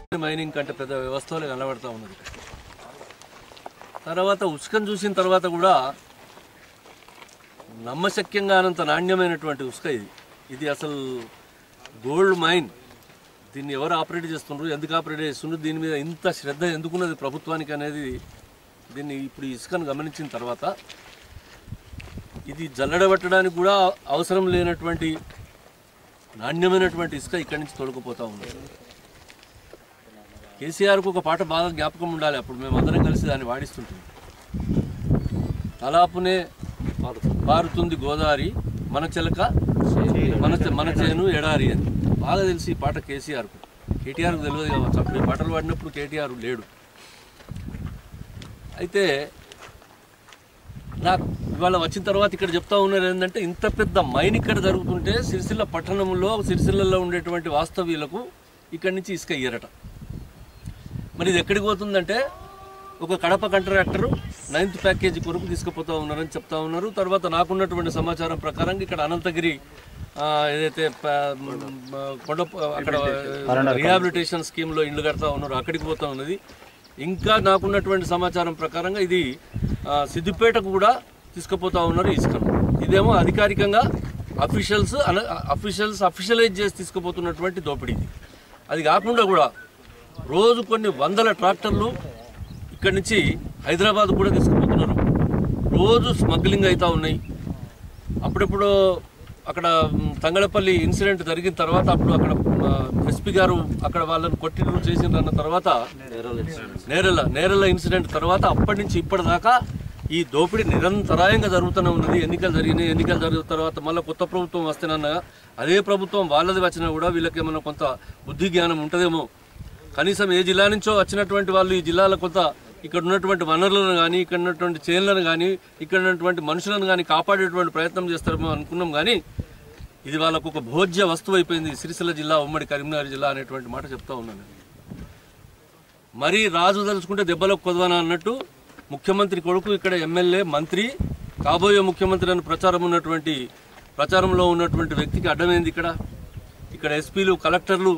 Mining కంటే పెద్ద వ్యవస్థలో కనబడతా ఉన్నది తర్వాత ఉసుకను చూసిన తర్వాత కూడా నమ్మశక్యంగా అనంత నాణ్యమైనటువంటి ఉసుక ఇది ఇది అసలు గోల్డ్ మైన్ దీన్ని ఎవరు ఆపరేట్ చేస్తున్నారు ఎందుకు ఆపరేట్ చేస్తున్నారు దీని మీద ఇంత శ్రద్ధ ఎందుకున్నది ప్రభుత్వానికి అనేది దీన్ని ఇప్పుడు ఈ ఇసుకను గమనించిన తర్వాత ఇది జల్లడబట్టడానికి కూడా అవసరం లేనటువంటి నాణ్యమైనటువంటి ఇసుక ఇక్కడి నుంచి తొలగిపోతూ ఉంది కేసీఆర్కు ఒక పాట బాగా జ్ఞాపకం ఉండాలి అప్పుడు మేము అందరం కలిసి దాన్ని వాడిస్తుంటాం తలాపునే పారుతుంది గోదావరి మన చిలక మన మన చేను ఎడారి అని బాగా తెలిసి ఈ పాట కేసీఆర్కు కేటీఆర్కు తెలియదు కావచ్చు అప్పుడు ఈ పాటలు పాడినప్పుడు కేటీఆర్ లేడు అయితే నాకు ఇవాళ వచ్చిన తర్వాత ఇక్కడ చెప్తా ఉన్నారు ఏంటంటే ఇంత పెద్ద మైన్ ఇక్కడ జరుగుతుంటే సిరిసిల్ల పట్టణంలో సిరిసిల్లలో ఉండేటువంటి వాస్తవ్యులకు ఇక్కడి నుంచి ఇసుక ఇయ్యరట మరి ఇది ఎక్కడికి పోతుందంటే ఒక కడప కాంట్రాక్టరు నైన్త్ ప్యాకేజీ కొరకు తీసుకుపోతా ఉన్నారని చెప్తా ఉన్నారు తర్వాత నాకున్నటువంటి సమాచారం ప్రకారం ఇక్కడ అనంతగిరి ఆ, ఏదైతే ప- మ, కొండ అక్కడ రిహాబిలిటేషన్ స్కీమ్లో ఇండ్లు కడతా ఉన్నారు అక్కడికి పోతా ఉన్నది ఇంకా నాకున్నటువంటి సమాచారం ప్రకారంగా ఇది ఆ, సిద్దిపేటకు కూడా తీసుకుపోతా ఉన్నారు ఇసుకను ఇదేమో అధికారికంగా అఫీషియల్స్ అఫీషియల్స్ అఫీషియలైజ్ చేసి తీసుకుపోతున్నటువంటి దోపిడీ ఇది అది కాకుండా కూడా రోజు కొన్ని వందల ట్రాక్టర్లు ఇక్కడి నుంచి హైదరాబాద్ కూడా తీసుకుపోతున్నారు రోజు స్మగ్లింగ్ అవుతా ఉన్నాయి అప్పుడెప్పుడు అక్కడ మ్, తంగళపల్లి ఇన్సిడెంట్ జరిగిన తర్వాత అప్పుడు అక్కడ ఎస్పీ గారు అక్కడ వాళ్ళని కొట్టిన చేసిండ్రు తర్వాత నేరల నేరల ఇన్సిడెంట్ తర్వాత అప్పటి నుంచి ఇప్పటిదాకా ఈ దోపిడీ నిరంతరాయంగా జరుగుతూనే ఉన్నది ఎన్నికలు జరిగినాయి ఎన్నికలు జరిగిన తర్వాత మళ్ళీ కొత్త ప్రభుత్వం వస్తేనన్నా అదే ప్రభుత్వం వాళ్ళది వచ్చినా కూడా వీళ్ళకి ఏమైనా కొంత బుద్ధి జ్ఞానం ఉంటుందేమో కనీసం ఏ జిల్లా నుంచో వచ్చినటువంటి వాళ్ళు ఈ జిల్లాలో కొంత ఇక్కడ ఉన్నటువంటి వనరులను కానీ ఇక్కడ ఉన్నటువంటి చేనులను కానీ ఇక్కడ ఉన్నటువంటి మనుషులను కానీ కాపాడేటువంటి ప్రయత్నం చేస్తారేమో అనుకున్నాం కానీ ఇది వాళ్ళకు ఒక భోజ్య వస్తువు అయిపోయింది సిరిసిల్ల జిల్లా ఉమ్మడి కరీంనగర్ జిల్లా అనేటువంటి మాట చెప్తా ఉన్నాను మరీ రాజు తలుచుకుంటే దెబ్బలకు కొదవన అన్నట్టు ముఖ్యమంత్రి కొడుకు ఇక్కడ ఎమ్మెల్యే మంత్రి కాబోయే ముఖ్యమంత్రి అని ప్రచారం ఉన్నటువంటి ప్రచారంలో ఉన్నటువంటి వ్యక్తికి అడ్డమైంది ఇక్కడ ఇక్కడ ఎస్పీలు కలెక్టర్లు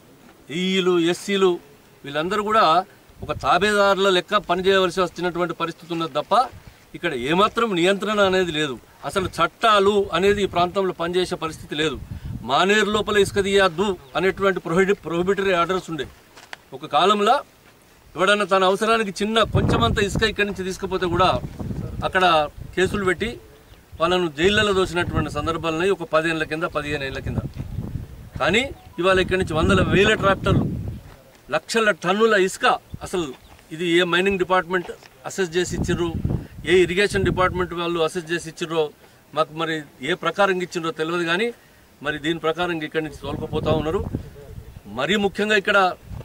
ఈఈలు ఎస్సీలు వీళ్ళందరూ కూడా ఒక తాబేదారుల లెక్క పనిచేయవలసి వచ్చినటువంటి పరిస్థితి ఉన్నది తప్ప ఇక్కడ ఏమాత్రం నియంత్రణ అనేది లేదు అసలు చట్టాలు అనేది ఈ ప్రాంతంలో పనిచేసే పరిస్థితి లేదు మానేరు లోపల ఇసుక తీయద్దు అనేటువంటి ప్రొహిబి ప్రొహిబిటరీ ఆర్డర్స్ ఉండే ఒక కాలంలో ఎవడన్నా తన అవసరానికి చిన్న కొంచెమంత ఇసుక ఇక్కడి నుంచి తీసుకుపోతే కూడా అక్కడ కేసులు పెట్టి వాళ్ళను జైళ్ళలో దోసినటువంటి సందర్భాలున్నాయి ఒక పదిహేనుల కింద పదిహేను ఏళ్ళ కింద కానీ ఇవాళ ఇక్కడి నుంచి వందల వేల ట్రాక్టర్లు లక్షల టన్నుల ఇసుక అసలు ఇది ఏ మైనింగ్ డిపార్ట్మెంట్ అసెస్ చేసి ఇచ్చిర్రు ఏ ఇరిగేషన్ డిపార్ట్మెంట్ వాళ్ళు అసెస్ చేసి ఇచ్చిర్రో మాకు మరి ఏ ప్రకారంగా ఇచ్చిండ్రో తెలియదు కానీ మరి దీని ప్రకారం ఇక్కడి నుంచి తోలుకుపోతా ఉన్నారు మరీ ముఖ్యంగా ఇక్కడ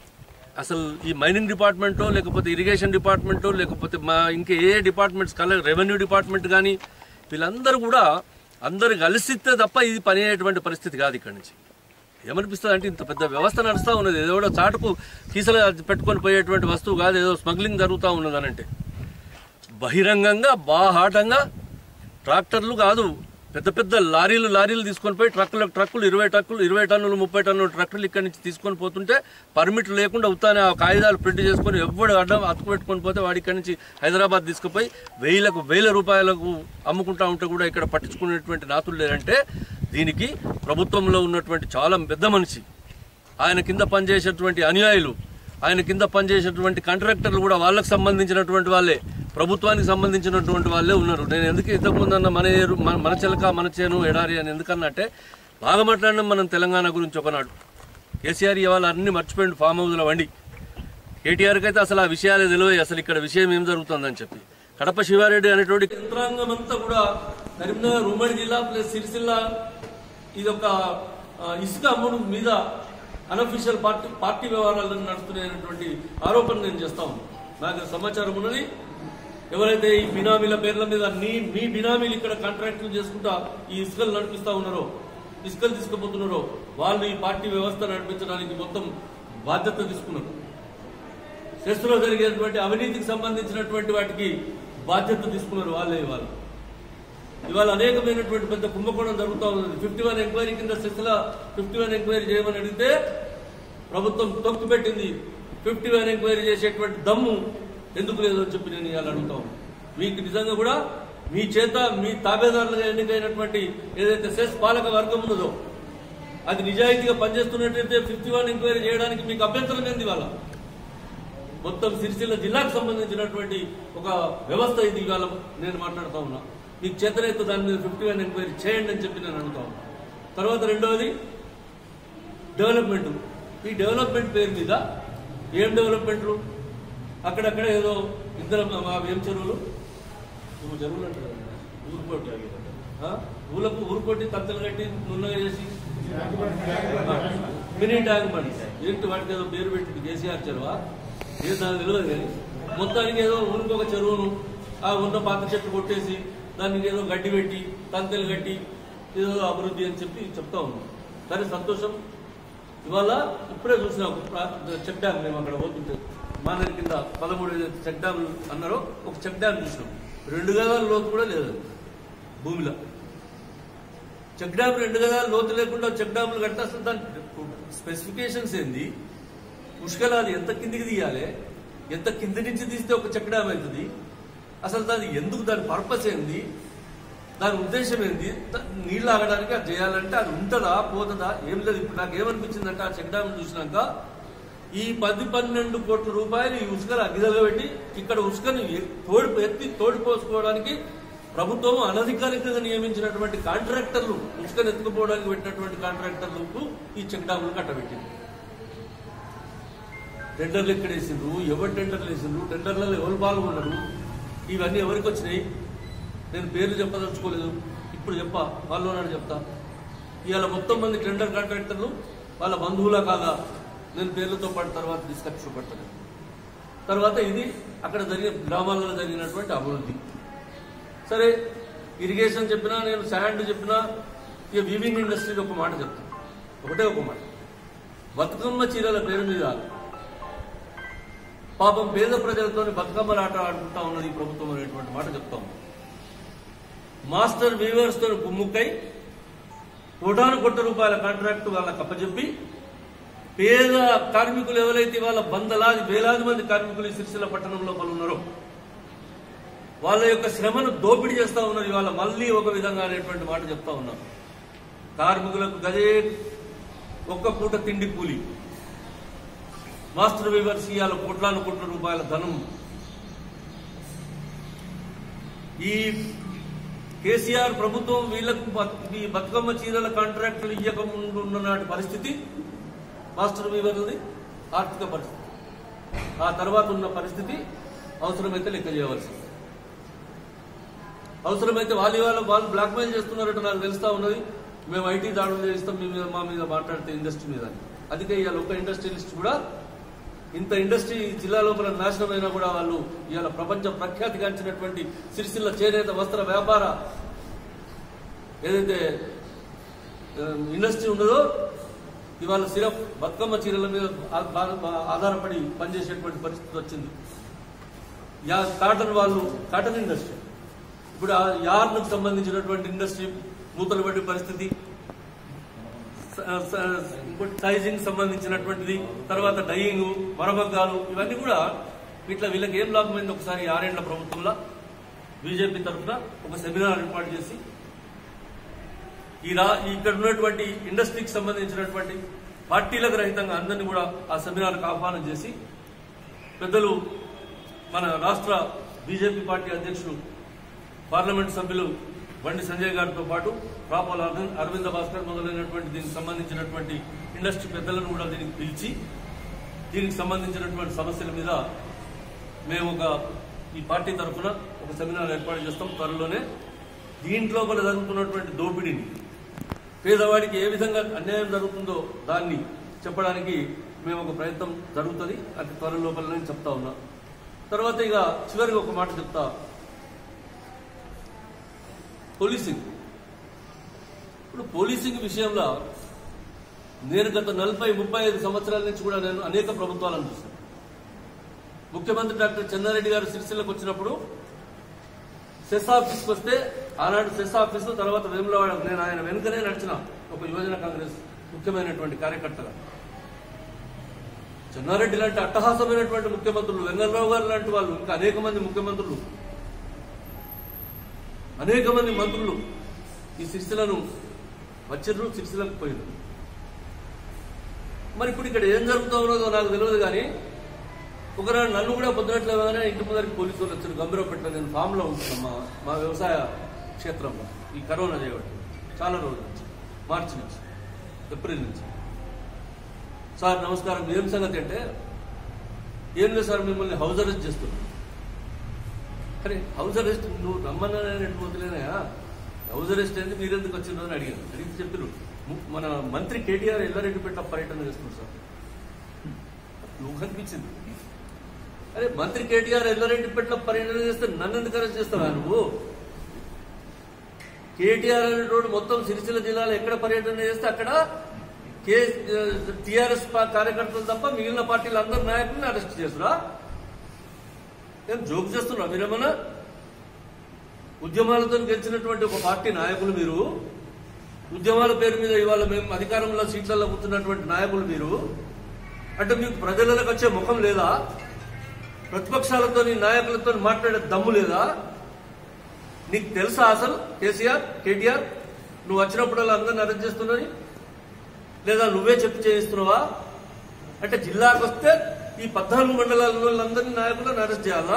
అసలు ఈ మైనింగ్ డిపార్ట్మెంటో లేకపోతే ఇరిగేషన్ డిపార్ట్మెంటో లేకపోతే మా ఇంకా ఏ డిపార్ట్మెంట్స్ కల రెవెన్యూ డిపార్ట్మెంట్ కానీ వీళ్ళందరూ కూడా అందరు కలిసిస్తే తప్ప ఇది పని అయ్యేటువంటి పరిస్థితి కాదు ఇక్కడి నుంచి ఏమనిపిస్తుంది అంటే ఇంత పెద్ద వ్యవస్థ నడుస్తూ ఉన్నది ఏదో కూడా చాటుకు కీసలు పెట్టుకొని పోయేటువంటి వస్తువు కాదు ఏదో స్మగ్లింగ్ జరుగుతూ ఉన్నది అని అంటే బహిరంగంగా బాహాటంగా ట్రాక్టర్లు కాదు పెద్ద పెద్ద లారీలు లారీలు తీసుకొని పోయి ట్రక్కులు ట్రక్కులు ఇరవై ట్రక్కులు ఇరవై టన్నులు ముప్పై టన్నులు ట్రక్కులు ఇక్కడి నుంచి తీసుకొని పోతుంటే పర్మిట్ లేకుండా ఉత్తానే ఆ కాగితాలు ప్రింట్ చేసుకొని ఎవడు అడ్డం అతుకు పెట్టుకొని పోతే వాడి ఇక్కడి నుంచి హైదరాబాద్ తీసుకుపోయి వేలకు వేల రూపాయలకు అమ్ముకుంటా ఉంటే కూడా ఇక్కడ పట్టించుకునేటువంటి నాతులు లేరంటే దీనికి ప్రభుత్వంలో ఉన్నటువంటి చాలా పెద్ద మనిషి ఆయన కింద పనిచేసేటువంటి అనుయాయులు ఆయన కింద పనిచేసేటువంటి కాంట్రాక్టర్లు కూడా వాళ్ళకి సంబంధించినటువంటి వాళ్ళే ప్రభుత్వానికి సంబంధించినటువంటి వాళ్ళే ఉన్నారు నేను ఎందుకు ఇంతకుముందు అన్న మన ఏరు మన మన చిలక మన చేను ఎడారి అని ఎందుకన్నా అంటే బాగా మాట్లాడినాం మనం తెలంగాణ గురించి ఒకనాడు కేసీఆర్ ఇవాళ అన్ని మర్చిపోయింది ఫామ్ హౌస్ల వండి కేటీఆర్కి అయితే అసలు ఆ విషయాలే తెలియదు అసలు ఇక్కడ విషయం ఏం జరుగుతుందని చెప్పి కడప శివారెడ్డి అనేటువంటి యంత్రాంగం అంతా కూడా కరీంనగర్ ఉమ్మడి జిల్లా ప్లస్ సిరిసిల్ల ఇది ఒక ఆ, ఇసుక అమ్ముడు మీద అనఫిషియల్ పార్టీ పార్టీ వ్యవహారాలను నడుస్తున్నాయనేటువంటి ఆరోపణ నేను చేస్తా ఉన్నాను నాకు సమాచారం ఉన్నది ఎవరైతే ఈ బినామీల పేర్ల మీద నీ మీ బినామీలు ఇక్కడ కాంట్రాక్టులు చేసుకుంటా ఈ ఇసుకలు నడిపిస్తా ఉన్నారో ఇసుకలు తీసుకుపోతున్నారో వాళ్ళు ఈ పార్టీ వ్యవస్థ నడిపించడానికి మొత్తం బాధ్యత తీసుకున్నారు సెస్లో జరిగేటువంటి అవినీతికి సంబంధించినటువంటి వాటికి బాధ్యత తీసుకున్నారు వాళ్ళే వాళ్ళు ఇవాళ అనేకమైనటువంటి పెద్ద కుంభకోణం జరుగుతూ ఉంది ఫిఫ్టీ వన్ ఎంక్వైరీ కింద సెస్ల ఫిఫ్టీ వన్ ఎంక్వైరీ చేయమని అడిగితే ప్రభుత్వం తొక్కు పెట్టింది ఫిఫ్టీ వన్ ఎంక్వైరీ చేసేటువంటి దమ్ము ఎందుకు లేదు అని చెప్పి నేను ఇవాళ అడుగుతా ఉన్నాను. మీకు నిజంగా కూడా మీ చేత మీ తాబేదారులుగా ఎన్నికైనటువంటి ఏదైతే సెస్ పాలక వర్గం ఉన్నదో అది నిజాయితీగా పనిచేస్తున్నట్టయితే ఫిఫ్టీ వన్ ఎంక్వైరీ చేయడానికి మీకు అభ్యంతరం ఏంది వాళ్ళ మొత్తం సిరిసిల్ల జిల్లాకు సంబంధించినటువంటి ఒక వ్యవస్థ ఇది ఇవాళ నేను మాట్లాడుతా ఉన్నా మీకు చేతనైతే దాని మీద ఫిఫ్టీ వన్ ఎంక్వైరీ చేయండి అని చెప్పి నేను అడుగుతా ఉన్నా తర్వాత రెండవది డెవలప్మెంట్ ఈ డెవలప్మెంట్ పేరు మీద ఏం డెవలప్మెంట్లు అక్కడక్కడ ఏదో ఇద్దరు మా ఏం చెరువులు ఇవి చెరువులు అంటారు కదా, ఊరుకోటి ఆ? ఊళ్ళకు ఊరుకోటి తత్తలు కట్టి నున్నగా చేసి మినీ ట్యాంక్ బండ్ ఏంటి వాటికి ఏదో పేరు పెట్టింది కేసీఆర్ చెరువా ఏదో నాకు తెలియదు కానీ మొత్తానికి ఏదో ఊరికొక చెరువును ఆ ఉన్న పాత చెట్లు కొట్టేసి దానికి ఏదో గడ్డి పెట్టి తంతెలు కట్టి ఏదో అభివృద్ధి అని చెప్పి చెప్తా ఉన్నాం కానీ సంతోషం ఇవాళ ఇప్పుడే చూసిన ఒక ప్రా- చెక్ డ్యామ్ మేము అక్కడ పోతుంటే మానరి కింద పదమూడు ఏదైతే చెక్ డ్యామ్ అన్నారో ఒక చెక్ డ్యామ్ చూసినాం రెండు గదాల లోతు కూడా లేదు అది భూమిలో చెక్ డ్యామ్ రెండు గదాల లోతు లేకుండా చెక్ డ్యాములు కడితే అసలు దాని స్పెసిఫికేషన్స్ ఏంది పుష్కలాది ఎంత కిందికి తీయాలి ఎంత కింది నుంచి తీస్తే ఒక చెక్ డ్యామ్ అవుతుంది అసలు దాని ఎందుకు దాని పర్పస్ ఏంది దాని ఉద్దేశం ఏంది ద- నీళ్ళు ఆగడానికి అది చేయాలంటే అది ఉంటుందా పోతుందా ఏం లేదు ఇప్పుడు నాకు ఏమనిపించిందంటే ఆ చెక్ డ్యామ్ చూసినాక ఈ పది పన్నెండు కోట్ల రూపాయలు ఈ ఉసుకలు అగ్గిదలుగా పెట్టి ఇక్కడ ఉసుకని ఎ- తోడి ఎత్తి తోడిపోసుకోవడానికి ప్రభుత్వం అనధికారికంగా నియమించినటువంటి కాంట్రాక్టర్లు ఉసుకని ఎత్తుకుపోవడానికి పెట్టినటువంటి కాంట్రాక్టర్లకు ఈ చెక్ డ్యాములు కట్టబెట్టింది టెండర్లు ఎక్కడ వేసిండ్రు ఎవరు టెండర్లు వేసిండ్రు టెండర్లలో ఎవరు పాల్గొన్నారు ఇవన్నీ ఎవరికి వచ్చినాయి నేను పేర్లు చెప్పదలుచుకోలేదు ఇప్పుడు చెప్పా వాళ్ళు నాడు చెప్తా ఇవాళ మొత్తం మంది టెండర్ కాంట్రాక్టర్లు వాళ్ళ బంధువులా కాదా నేను పేర్లతో పాటు తర్వాత డిస్కస్ చూపెడతాను తర్వాత ఇది అక్కడ జరిగిన గ్రామాలలో జరిగినటువంటి అభివృద్ధి సరే ఇరిగేషన్ చెప్పినా నేను శాండ్ చెప్పినా ఇక వీవింగ్ ఇండస్ట్రీకి ఒక మాట చెప్తాను ఒకటే ఒక మాట బతుకమ్మ చీరల పేరు మీద పాపం పేద ప్రజలతో బతుకమ్మల ఆట ఆడుకుంటా ఉన్నది ఈ ప్రభుత్వం అనేటువంటి మాట చెప్తాం మాస్టర్ వీవర్స్ తో గుమ్ముక్కై కోటాను కోట్ల రూపాయల కాంట్రాక్ట్ వాళ్ళకి అప్పచెప్పి పేద కార్మికులు ఎవరైతే వాళ్ళ వందలాది వేలాది మంది కార్మికులు ఈ సిరిసిల్ల పట్టణంలో ఉన్నారో వాళ్ళ యొక్క శ్రమను దోపిడీ చేస్తా ఉన్నారు ఇవాళ మళ్ళీ ఒక విధంగా అనేటువంటి మాట చెప్తా ఉన్నాం కార్మికులకు గదే ఒక్క పూట తిండి కూలి మాస్టర్ వీవర్స్ ఇవాళ కోట్లాను కోట్ల రూపాయల ధనం ఈ కేసీఆర్ ప్రభుత్వం వీళ్లకు బత్- ఈ బతుకమ్మ చీరల కాంట్రాక్టులు ఇయ్యక ముందు ఉన్న నాటి పరిస్థితి మాస్టర్ వీవర్లది ఆర్థిక పరిస్థితి ఆ తర్వాత ఉన్న పరిస్థితి అవసరమైతే లెక్క చేయవలసింది అవసరమైతే వాళ్ళు ఇవాళ వాళ్ళు బ్లాక్మెయిల్ చేస్తున్నారట నాకు తెలుస్తా ఉన్నది మేము ఐటీ దాడులు చేస్తాం మీ మీద మా మీద మాట్లాడితే ఇండస్ట్రీ మీద అని. అందుకే ఇవాళ ఒక ఇండస్ట్రియలిస్ట్ కూడా ఇంత ఇండస్ట్రీ జిల్లా లోపల నాశనం అయినా కూడా వాళ్ళు ఇవాళ ప్రపంచ ప్రఖ్యాతిగాంచినటువంటి సిరిసిల్ల చేనేత వస్త్ర వ్యాపార ఏదైతే ఆ, ఇండస్ట్రీ ఉన్నదో ఇవాళ సిరఫ్ బతుకమ్మ చీరల మీద ఆ- బా- ఆధారపడి పనిచేసేటువంటి పరిస్థితి వచ్చింది యా కాటన్ వాళ్ళు కాటన్ ఇండస్ట్రీ ఇప్పుడు ఆ యార్న్కు సంబంధించినటువంటి ఇండస్ట్రీ మూతలు పడే పరిస్థితి స- స- ఇంకోటి సైజింగ్ సంబంధించినటువంటిది తర్వాత డయింగ్ మరమగ్గాలు ఇవన్నీ కూడా ఇట్లా వీళ్ళకి ఏం లాభమైంది ఒకసారి ఆరేళ్ల ప్రభుత్వంలో బీజేపీ తరఫున ఒక సెమినార్ ఏర్పాటు చేసి ఈ రా ఇక్కడ ఉన్నటువంటి ఇండస్ట్రీకి సంబంధించినటువంటి పార్టీలకు రహితంగా అందరినీ కూడా ఆ సెమినార్కి ఆహ్వానం చేసి పెద్దలు మన రాష్ట్ర బీజేపీ పార్టీ అధ్యక్షులు పార్లమెంట్ సభ్యులు బండి సంజయ్ గారితో పాటు రాపోల అరవింద్ అరవింద భాస్కర్ మొదలైనటువంటి దీనికి సంబంధించినటువంటి ఇండస్ట్రీ పెద్దలను కూడా దీనికి పిలిచి దీనికి సంబంధించినటువంటి సమస్యల మీద మేము ఒక ఈ పార్టీ తరఫున ఒక సెమినార్ ఏర్పాటు చేస్తాం త్వరలోనే దీంట్లో కూడా జరుగుతున్నటువంటి దోపిడీని పేదవాడికి ఏ విధంగా అన్యాయం జరుగుతుందో దాన్ని చెప్పడానికి మేము ఒక ప్రయత్నం జరుగుతుంది అతి త్వర లోపల నేను చెప్తా ఉన్నా తర్వాత ఇక చివరికి ఒక మాట చెప్తా పోలీసింగ్ ఇప్పుడు పోలీసింగ్ విషయంలో నేను గత నలభై ముప్పై ఐదు సంవత్సరాల నుంచి కూడా నేను అనేక ప్రభుత్వాలను చూశాను ముఖ్యమంత్రి డాక్టర్ చెన్నారెడ్డి గారు సిరిసిల్లకు వచ్చినప్పుడు సెస్ ఆఫీస్కి వస్తే ఆనాడు సెస్ ఆఫీస్ తర్వాత వేములవాడ నేను ఆయన వెనుకనే నడిచిన ఒక యువజన కాంగ్రెస్ ముఖ్యమైనటువంటి కార్యకర్తగా చెన్నారెడ్డి లాంటి అట్టహాసమైనటువంటి ముఖ్యమంత్రులు వెంగళరావు గారు లాంటి వాళ్ళు ఇంకా అనేక మంది ముఖ్యమంత్రులు అనేక మంది మంత్రులు ఈ సిరిసిలను వచ్చిర్రు సిరిసిలకు పోయినారు మరి ఇప్పుడు ఇక్కడ ఏం జరుగుతూ ఉన్నదో నాకు తెలియదు కానీ ఒకనాడు నన్ను కూడా పొద్దునట్లేగానే ఇంటి ముందరికి పోలీసు వాళ్ళు వచ్చారు గంభీరపట్ల నేను ఫామ్లో ఉంటున్నాను మా మా వ్యవసాయ క్షేత్రంలో ఈ కరోనా చేయబట్టి చాలా రోజుల నుంచి మార్చి నుంచి ఏప్రిల్ నుంచి సార్ నమస్కారం ఏం సంగతి అంటే ఏం లేదు సార్ మిమ్మల్ని హౌస్ అరెస్ట్ చేస్తున్నాం అరే హౌస్ అరెస్ట్ నువ్వు రమ్మన్నా రెండు పోతులేనాయా హౌస్ అరెస్ట్ ఏంది మీరెందుకు వచ్చిందో అని అడిగాను అడిగితే చెప్పారు ము- మన మంత్రి కేటీఆర్ ఎల్లారెడ్డిపేట పర్యటన చేస్తున్నారు సార్ నువ్వు కనిపించింది అరే మంత్రి కేటీఆర్ ఎల్లారెడ్డిపేట పర్యటన చేస్తే నన్ను ఎందుకు అరెస్ట్ చేస్తావా నువ్వు కేటీఆర్ అనేటువంటి మొత్తం సిరిసిల్ల జిల్లాలో ఎక్కడ పర్యటన చేస్తే అక్కడ కే టిఆర్ఎస్ కార్యకర్తలు తప్ప మిగిలిన పార్టీల అందరు నాయకుల్ని అరెస్ట్ చేస్తురా ఏం జోక్ చేస్తున్నా మీరేమన్నా ఉద్యమాలతో గెలిచినటువంటి ఒక పార్టీ నాయకులు మీరు ఉద్యమాల పేరు మీద ఇవాళ మేము అధికారంలో సీట్లలో కూర్చున్నటువంటి నాయకులు మీరు అంటే మీకు ప్రజలకు వచ్చే ముఖం లేదా ప్రతిపక్షాలతో నాయకులతో మాట్లాడే దమ్ము లేదా నీకు తెలుసా అసలు కేసీఆర్ కేటీఆర్ నువ్వు వచ్చినప్పుడల్లా అందరిని అరెస్ట్ చేస్తున్నది లేదా నువ్వే చెప్పి చేయిస్తున్నావా అంటే జిల్లాకు వస్తే ఈ పద్నాలుగు మండలాల వాళ్ళందరినీ నాయకులను అరెస్ట్ చేయాలా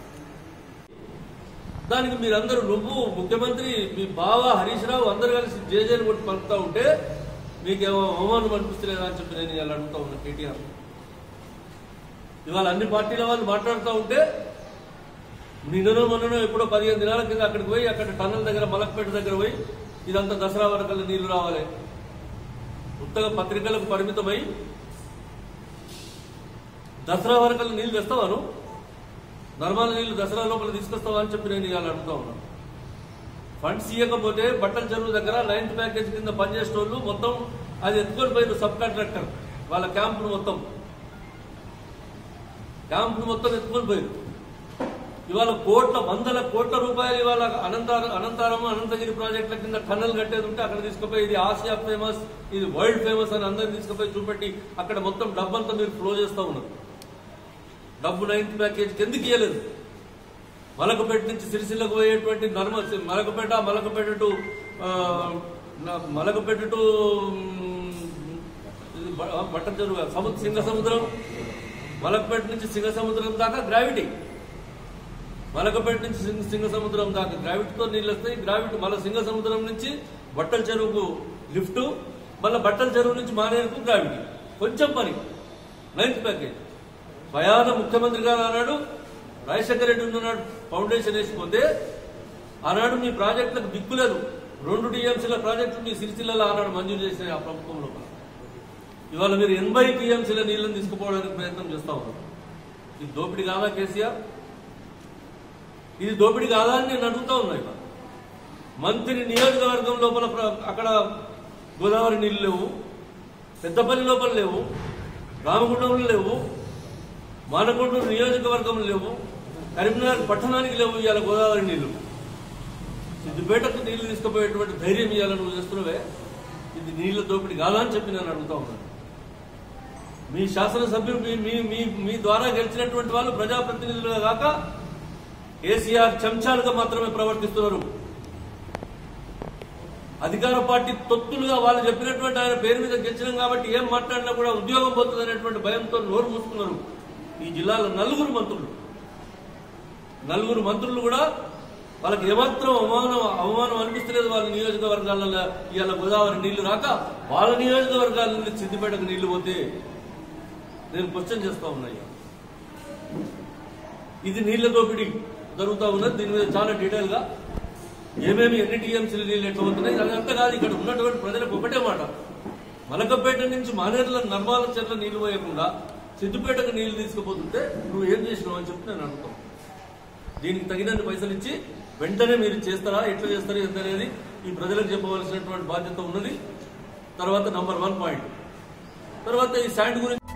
దానికి మీరందరూ నువ్వు ముఖ్యమంత్రి మీ బావ హరీష్ రావు అందరు కలిసి జేజేని కొట్టి పలుకుతా ఉంటే మీకేమో అవమానం అనిపిస్తలేదా అని చెప్పి నేను ఇలా అడుగుతా ఉన్నా కేటీఆర్ ఇవాళ అన్ని పార్టీల వాళ్ళు మాట్లాడుతూ ఉంటే నిన్ననో మొన్ననో ఎప్పుడో పదిహేను దినాల కింద అక్కడికి పోయి అక్కడ టన్నల్ దగ్గర మలక్పేట దగ్గర పోయి ఇదంతా దసరా వరకల్లా నీళ్లు రావాలి ఉత్తగా పత్రికలకు పరిమితమై దసరా వరకల్లా నీళ్లు తెస్తావాను నర్మాల నీళ్లు దసరా లోపల తీసుకొస్తావా అని చెప్పి నేను ఇవాళ అడుగుతా ఉన్నాను ఫండ్స్ ఇవ్వకపోతే బట్టల చెరువు దగ్గర నైన్త్ ప్యాకేజ్ కింద పనిచేసే వాళ్ళు మొత్తం అది ఎత్తుకొని పోయిన సబ్ కాంట్రాక్టర్ వాళ్ళ క్యాంపును మొత్తం క్యాంపును మొత్తం ఎత్తుకొని పోయారు ఇవాళ కోట్ల వందల కోట్ల రూపాయలు ఇవాళ అనంతార అనంతారం అనంతగిరి ప్రాజెక్టుల కింద టన్నల్ కట్టేది ఉంటే అక్కడ తీసుకుపోయి ఇది ఆసియా ఫేమస్ ఇది వరల్డ్ ఫేమస్ అని అందరిని తీసుకుపోయి చూపెట్టి అక్కడ మొత్తం డబ్బంతా మీరు ఫ్లో చేస్తూ ఉన్నారు డబ్బు నైన్త్ ప్యాకేజ్ ఎందుకు ఇవ్వలేదు మలకపేట నుంచి సిరిసిల్లకు పోయేటువంటి నర్మ మలకపేట మలకపేట టు ఆ, న- మలకపేట టు మ్, ఇది బ- బట్ట చెరువు కాదు, సముద్ర సింగ సముద్రం మలకపేట నుంచి సింగ సముద్రం దాకా గ్రావిటీ మలకపేట నుంచి సింగ సింగ సముద్రం దాకా గ్రావిటీతో నీళ్ళు వస్తాయి గ్రావిటీ మళ్ళీ సింగ సముద్రం నుంచి బట్టల చెరువుకు లిఫ్ట్ మళ్ళీ బట్టల చెరువు నుంచి మానేరుకు గ్రావిటీ కొంచెం పని నైన్త్ ప్యాకేజ్ స్వయాన ముఖ్యమంత్రి గారు ఆనాడు రాజశేఖర రెడ్డి ఉన్నాడు ఫౌండేషన్ వేసిపోతే ఆనాడు మీ ప్రాజెక్టులకు దిక్కులేదు రెండు టీఎంసీల ప్రాజెక్టులు మీ సిరిసిల్లలో ఆనాడు మంజూరు చేసిన ఆ ప్రభుత్వం లోపల ఇవాళ మీరు ఎనభై టీఎంసీల నీళ్లను తీసుకుపోవడానికి ప్రయత్నం చేస్తా ఉన్నారు ఇది దోపిడీ కాదా కేసీఆర్ ఇది దోపిడీ కాదా అని నేను అడుగుతా ఉన్నా ఇవాళ మంత్రి నియోజకవర్గం లోపల ప్ర- అక్కడ గోదావరి నీళ్లు లేవు పెద్దపల్లి లోపల లేవు రామగుండంలో లేవు మానకొండూరు నియోజకవర్గం లేవు కరీంనగర్ పట్టణానికి లేవు ఇవాళ గోదావరి నీళ్లు సిద్దిపేటకు నీళ్లు తీసుకుపోయేటువంటి ధైర్యం ఇవాళ నువ్వు చేస్తున్నావే ఇది నీళ్ల దోపిడీ కాదా అని చెప్పి నేను అడుగుతా ఉన్నాను మీ శాసనసభ్యులు మీ మీ మీ మీ ద్వారా గెలిచినటువంటి వాళ్ళు ప్రజాప్రతినిధులుగా కాక కేసీఆర్ చెంచాలుగా మాత్రమే ప్రవర్తిస్తున్నారు అధికార పార్టీ తొత్తులుగా వాళ్ళు చెప్పినటువంటి ఆయన పేరు మీద గెలిచినాం కాబట్టి ఏం మాట్లాడినా కూడా ఉద్యోగం పోతుంది అనేటువంటి భయంతో నోరు మూసుకున్నారు ఈ జిల్లాలో నలుగురు మంత్రులు నలుగురు మంత్రులు కూడా వాళ్ళకి ఏమాత్రం అవమానం అవమానం అనిపిస్తలేదు వాళ్ళ నియోజకవర్గాలలో ఇవాళ గోదావరి నీళ్లు రాక వాళ్ళ నియోజకవర్గాల నుండి సిద్దిపేటకు నీళ్లు పోతే నేను క్వశ్చన్ చేస్తా ఉన్నాయి ఇది నీళ్ల దోపిడీ జరుగుతూ ఉన్నది దీని మీద చాలా డీటెయిల్ గా ఏమేమి ఎన్ని టీఎంసీలు నీళ్ళు ఎట్లా అవుతున్నాయి అదంతా కాదు ఇక్కడ ఉన్నటువంటి ప్రజలకు ఒకటే మాట మలకపేట నుంచి మానేరుల నర్మాల చెట్ల నీళ్లు పోయకుండా సిద్దిపేటకు నీళ్లు తీసుకుపోతుంటే నువ్వు ఏం చేసినావు అని చెప్పి నేను అడుగుతాను దీనికి తగినన్ని పైసలు ఇచ్చి వెంటనే మీరు చేస్తారా ఎట్లా చేస్తారా ఎంత అనేది ఈ ప్రజలకు చెప్పవలసినటువంటి బాధ్యత ఉన్నది తర్వాత నంబర్ వన్ పాయింట్ తర్వాత ఈ శాండ్ గురించి